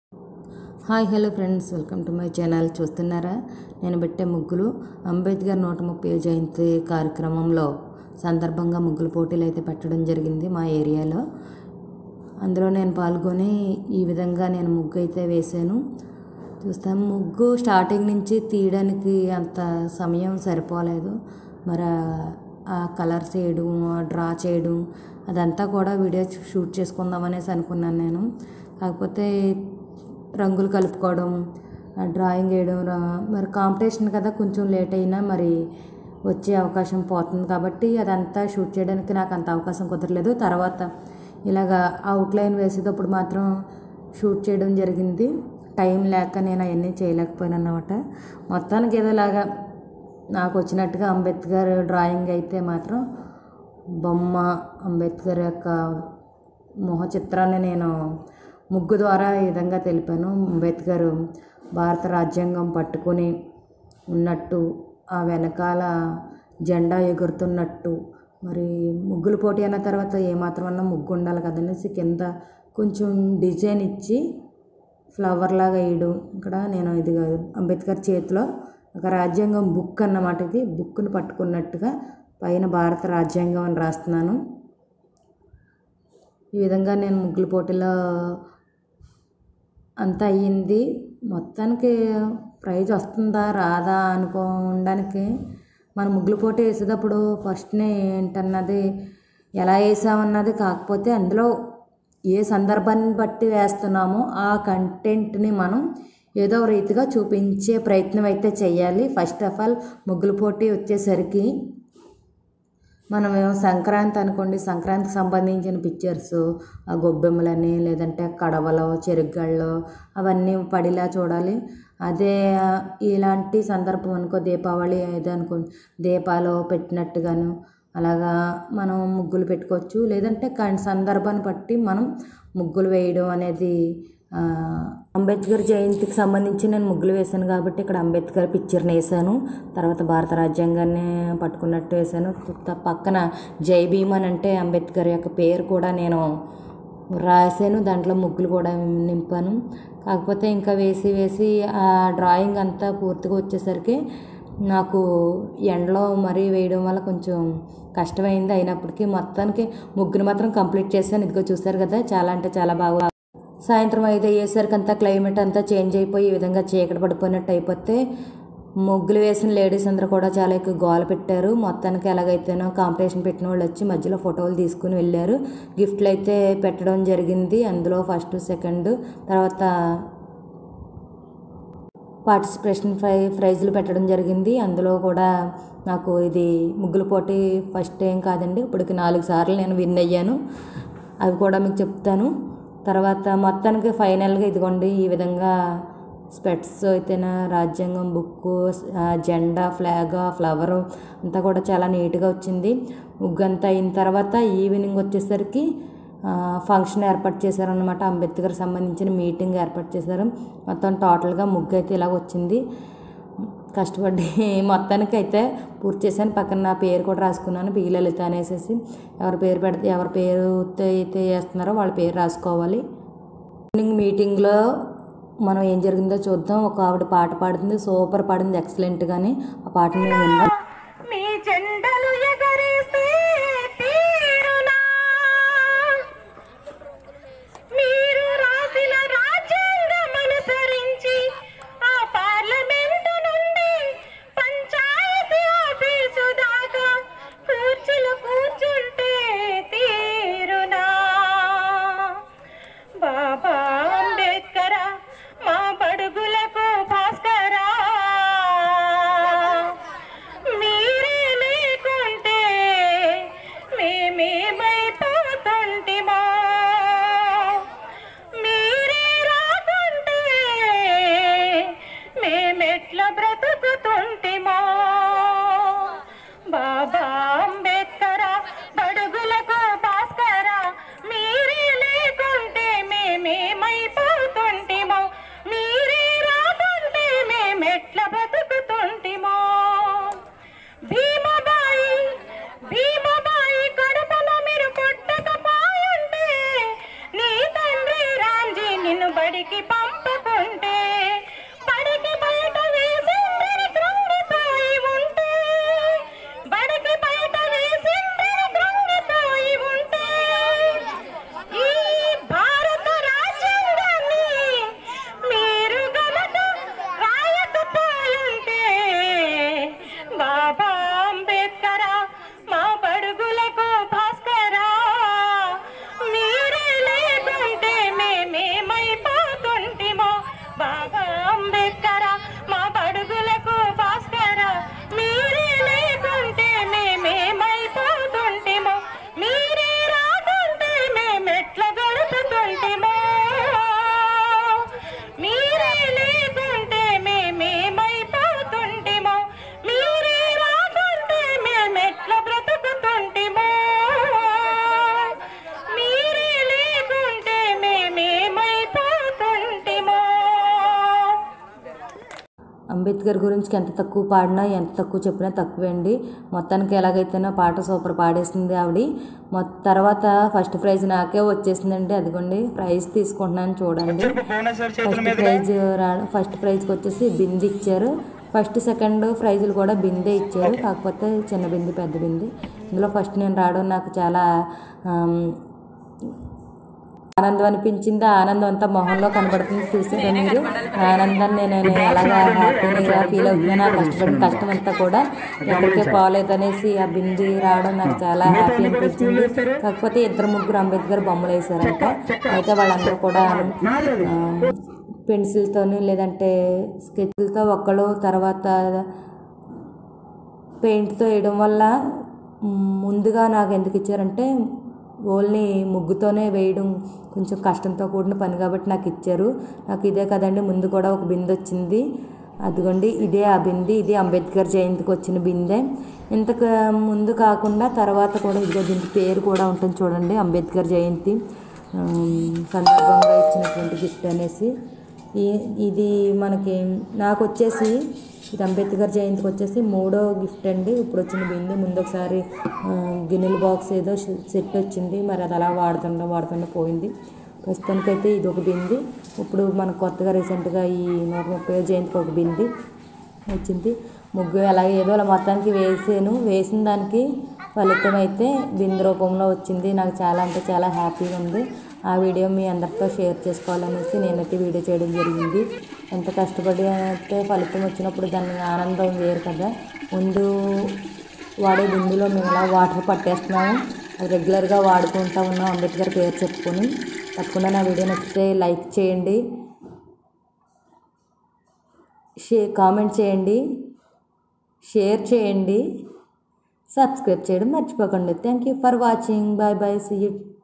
hi hello friends welcome to my channel చూస్తున్నారా నేను పెట్టే ముగ్గులు అంబేద్కర్ నూట ముప్పై జయంతి కార్యక్రమంలో సందర్భంగా ముగ్గులు పోటీలు అయితే పెట్టడం జరిగింది మా ఏరియాలో అందులో నేను పాల్గొని ఈ విధంగా నేను ముగ్గు అయితే వేశాను చూస్తాను ముగ్గు స్టార్టింగ్ నుంచి తీయడానికి అంత సమయం సరిపోలేదు మరి ఆ- ఆ కలర్స్ వేయడం ఆ డ్రా చేయడం అదంతా కూడా వీడియో షూట్ చేసుకుందాం అనేసి అనుకున్నాను నేను కాకపోతే రంగులు కలుపుకోవడం ఆ డ్రాయింగ్ వేయడం రా- మరి కాంపిటీషన్ కదా కొంచెం లేట్ అయినా మరి వచ్చే అవకాశం పోతుంది కాబట్టి అదంతా షూట్ చేయడానికి నాకు అంత అవకాశం కుదరలేదు తర్వాత ఇలాగా అవుట్లైన్ వేసేటప్పుడు మాత్రం షూట్ చేయడం జరిగింది టైం లేక నేను అవన్నీ చేయలేకపోయాను అన్నమాట మొత్తానికి ఏదోలాగా నాకు వచ్చినట్టుగా అంబేద్కర్ డ్రాయింగ్ అయితే మాత్రం బొమ్మ అంబేద్కర్ యొక్క మొహ చిత్రాన్ని నేను ముగ్గు ద్వారా ఈ విధంగా తెలిపాను అంబేద్కర్ భారత రాజ్యాంగం పట్టుకొని ఉన్నట్టు ఆ వెనకాల జెండా ఎగురుతున్నట్టు మరి ముగ్గులు పోటీ అన్న తర్వాత ఏమాత్రమన్నా ముగ్గు ఉండాలి కదనేసి కింద కొంచెం డిజైన్ ఇచ్చి ఫ్లవర్ లాగా వేయడం ఇక్కడ నేను ఇది అంబేద్కర్ చేతిలో ఒక రాజ్యాంగం బుక్ అన్నమాట ఇది బుక్ను పట్టుకున్నట్టుగా పైన భారత రాజ్యాంగం అని రాస్తున్నాను ఈ విధంగా నేను ముగ్గుల పోటీలో అంతా అయ్యింది మొత్తానికి ప్రైజ్ వస్తుందా రాదా అనుకోవడానికి మన ముగ్గుల పోటీ వేసేటప్పుడు ఫస్ట్నే ఏంటన్నది ఎలా వేసామన్నది కాకపోతే అందులో ఏ సందర్భాన్ని బట్టి వేస్తున్నామో ఆ కంటెంట్ని మనం ఏదో ఒక రీతిగా చూపించే ప్రయత్నం అయితే చేయాలి ఫస్ట్ ఆఫ్ ఆల్ ముగ్గుల పోటీ వచ్చేసరికి మనం సంక్రాంతి అనుకోండి సంక్రాంతికి సంబంధించిన పిక్చర్స్ ఆ గొబ్బెమ్మలని లేదంటే కడవలు చెరుగ్గళ్ళు అవన్నీ పడిలా చూడాలి అదే ఇలాంటి సందర్భం అనుకో దీపావళి ఏదో అనుకోండి దీపాలు పెట్టినట్టుగాను అలాగా మనం ముగ్గులు పెట్టుకోవచ్చు లేదంటే కన్- సందర్భాన్ని బట్టి మనం ముగ్గులు వేయడం అనేది ఆ, అంబేద్కర్ జయంతికి సంబంధించి నేను ముగ్గులు వేశాను కాబట్టి ఇక్కడ అంబేద్కర్ పిక్చర్ని వేసాను తర్వాత భారత రాజ్యాంగాన్ని పట్టుకున్నట్టు వేసాను త- పక్కన జై భీమ్ అని అంటే అంబేద్కర్ యొక్క పేరు కూడా నేను రాశాను దాంట్లో ముగ్గులు కూడా నింపాను కాకపోతే ఇంకా వేసి వేసి ఆ డ్రాయింగ్ అంతా పూర్తిగా వచ్చేసరికి నాకు ఎండలో మరీ వేయడం వల్ల కొంచెం కష్టమైంది అయినప్పటికీ మొత్తానికి ముగ్గురు మాత్రం కంప్లీట్ చేశాను ఇదిగో చూసారు కదా చాలా అంటే చాలా బాగా సాయంత్రం ఐదు అయ్యేసరికి అంతా క్లైమేట్ అంతా చేంజ్ అయిపోయి ఈ విధంగా చీకటి పడిపోయినట్టు అయిపోతే ముగ్గులు వేసిన లేడీస్ అందరూ కూడా చాలా ఎక్కువ గోల పెట్టారు మొత్తానికి ఎలాగైతేనో కాంపిటీషన్ పెట్టిన వాళ్ళు వచ్చి మధ్యలో ఫోటోలు తీసుకుని వెళ్ళారు గిఫ్ట్లు అయితే పెట్టడం జరిగింది అందులో ఫస్ట్ సెకండ్ తర్వాత పార్టిసిపేషన్ ప్రై ప్రైజులు పెట్టడం జరిగింది అందులో కూడా నాకు ఇది ముగ్గుల పోటీ ఫస్ట్ టైం కాదండి ఇప్పటికి నాలుగు సార్లు నేను విన్ అయ్యాను అవి కూడా మీకు చెప్తాను తర్వాత మొత్తానికి ఫైనల్గా ఇదిగోండి ఈ విధంగా స్పెట్స్ అయితేనా రాజ్యాంగం బుక్ జెండా ఫ్లాగ్ ఫ్లవరు అంతా కూడా చాలా నీట్గా వచ్చింది ముగ్గు అంతా అయిన తర్వాత ఈవినింగ్ వచ్చేసరికి ఆ, ఫంక్షన్ ఏర్పాటు చేశారనమాట అంబేద్కర్ సంబంధించిన మీటింగ్ ఏర్పాటు చేశారు మొత్తం టోటల్గా ముగ్గు అయితే ఇలాగ వచ్చింది కష్టపడి మొత్తానికి అయితే పూర్తి చేశాను పక్కన నా పేరు కూడా రాసుకున్నాను పి లలిత అనేసి ఎవరి పేరు పెడితే ఎవరి పేరు అయితే వేస్తున్నారో వాళ్ళ పేరు రాసుకోవాలి ఈవినింగ్ మీటింగ్లో మనం ఏం జరిగిందో చూద్దాం ఒక ఆవిడ పాట పాడుతుంది సూపర్ పాడింది ఎక్సలెంట్గాని ఆ పాటని మేము విన్నాం మీ జెండలు ఎగరేస్తే తీరునా మీరు రాసిన రాజ్యాంగం అనుసరించి ఆ పార్లమెంటు నుండి పంచాయతీ ఆఫీసు దాకా కూర్చులు కూర్చుంటే తీరునా బాబా అంబేద్కర మా బడుగులకు భాస్కరా అంబేద్కర్ గురించి ఎంత తక్కువ పాడినా ఎంత తక్కువ చెప్పినా తక్కువే అండి మొత్తానికి ఎలాగైతేనో పాట సూపర్ పాడేసింది ఆవిడ మొత్తం తర్వాత ఫస్ట్ ప్రైజ్ నాకే వచ్చేసిందండి అదిగోండి ప్రైజ్ తీసుకుంటున్నాను చూడండి ఫస్ట్ ప్రైజ్ రా ఫస్ట్ ప్రైజ్కి వచ్చేసి బింది ఇచ్చారు ఫస్ట్ సెకండ్ ప్రైజులు కూడా బిందే ఇచ్చారు కాకపోతే చిన్న బింది పెద్ద బింది ఇందులో ఫస్ట్ నేను రావడం నాకు చాలా ఆమ్, ఆనందం అనిపించింది ఆ ఆనందం అంతా మొహంలో కనబడుతుంది చూసారా మీరు ఆ ఆనందాన్ని నేను ఎలాగా హ్యాపీగా ఫీల్ అవుతున్నాను ఆ కష్టపడిన కష్టం అంతా కూడా ఎక్కడికే పోలేదనేసి ఆ బింది రావడం నాకు చాలా హ్యాపీ అనిపించింది కాకపోతే ఇద్దరు ముగ్గురు అంబేద్కర్ బొమ్మలు వేశారంట అయితే వాళ్ళందరూ కూడా ఆ, పెన్సిల్తోని లేదంటే స్కెచ్లతో ఒక్కళ్ళు తర్వాత పెయింట్తో వేయడం వల్ల మ్, ముందుగా నాకు ఎందుకు ఇచ్చారంటే ఓన్లీ ముగ్గుతోనే వేయడం కొంచెం కష్టంతో కూడిన పని కాబట్టి నాకు ఇచ్చారు నాకు ఇదే కదండి ముందు కూడా ఒక బిందె వచ్చింది అదిగోండి ఇదే ఆ బింది ఇది అంబేద్కర్ జయంతికి వచ్చిన బిందె ఇంతకు ముందు కాకుండా తర్వాత కూడా ఇదిగో దీనికి పేరు కూడా ఉంటుంది చూడండి అంబేద్కర్ జయంతి ఆ, సందర్భంగా ఇచ్చినటువంటి గిఫ్ట్ అనేసి ఈ- ఇది మనకి నాకు వచ్చేసి ఇది అంబేద్కర్ జయంతికి వచ్చేసి మూడో గిఫ్ట్ అండి ఇప్పుడు వచ్చిన బింది ముందు ఒకసారి ఆ, గిన్నెల బాక్స్ ఏదో సెట్ వచ్చింది మరి అది అలా వాడుతుండ వాడుతుండ పోయింది ప్రస్తుతానికైతే ఇది ఒక బింది ఇప్పుడు మనకు కొత్తగా రీసెంట్గా ఈ నూట ముప్పై జయంతికి ఒక బింది వచ్చింది ముగ్గు అలాగే ఏదో అలా మొత్తానికి వేసాను వేసిన దానికి ఫలితం అయితే బిందు రూపంలో వచ్చింది నాకు చాలా అంటే చాలా హ్యాపీగా ఉంది ఆ వీడియో మీ అందరితో షేర్ చేసుకోవాలనేసి నేనైతే వీడియో చేయడం జరిగింది ఎంత కష్టపడి అయితే ఫలితం వచ్చినప్పుడు దాని ఆనందం వేరు కదా ముందు వాడే బిందులో మేము ఇలా వాటర్ పట్టేస్తున్నాము అది రెగ్యులర్గా వాడుకుంటా ఉన్నాం అంబేద్కర్ పేరు చెప్పుకొని తప్పకుండా నా వీడియో నచ్చితే లైక్ చేయండి షే కామెంట్ చేయండి షేర్ చేయండి సబ్స్క్రైబ్ చేయడం మర్చిపోకండి thank you for watching bye bye see you